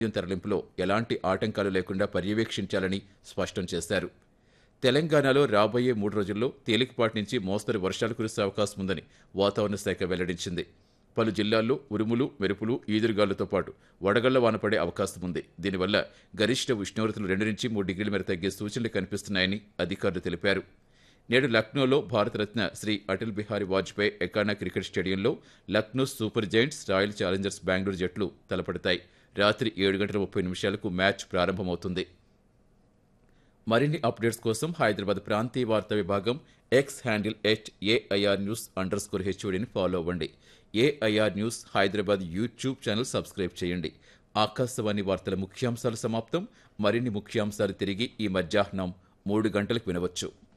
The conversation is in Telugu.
స్టేడియం తరలింపులో ఎలాంటి ఆటంకాలు లేకుండా పర్యవేక్షించాలని స్పష్టం చేశారు తెలంగాణలో రాబోయే మూడు రోజుల్లో తేలికపాటి నుంచి మోస్తరు వర్షాలు కురిసే అవకాశం ఉందని వాతావరణ శాఖ వెల్లడించింది పలు జిల్లాల్లో ఉరుములు మెరుపులు ఈదురుగాలులతో పాటు వడగళ్ల వాన పడే అవకాశం ఉంది దీనివల్ల గరిష్ట ఉష్ణోగ్రతలు రెండు నుంచి మూడు డిగ్రీల మేర తగ్గే సూచనలు కనిపిస్తున్నాయని అధికారులు తెలిపారు నేడు లక్నోలో భారతరత్న శ్రీ అటల్ బిహారీ వాజ్పేయి ఎకానా క్రికెట్ స్టేడియంలో Lucknow super giants royal challengers Bengaluru జట్లు తలపడతాయి రాత్రి ఏడు గంటల ముప్పై నిమిషాలకు మ్యాచ్ ప్రారంభమవుతుంది మరిన్ని అప్డేట్స్ కోసం హైదరాబాద్ ప్రాంతీయ వార్తా విభాగం X handle at AIR news under score హెచ్ఓడిని ఫాలో అవ్వండి AIR news Hyderabad YouTube channel subscribe చేయండి ఆకాశవాణి వార్తల ముఖ్యాంశాలు సమాప్తం మరిన్ని ముఖ్యాంశాలు తిరిగి ఈ మధ్యాహ్నం మూడు గంటలకు వినవచ్చు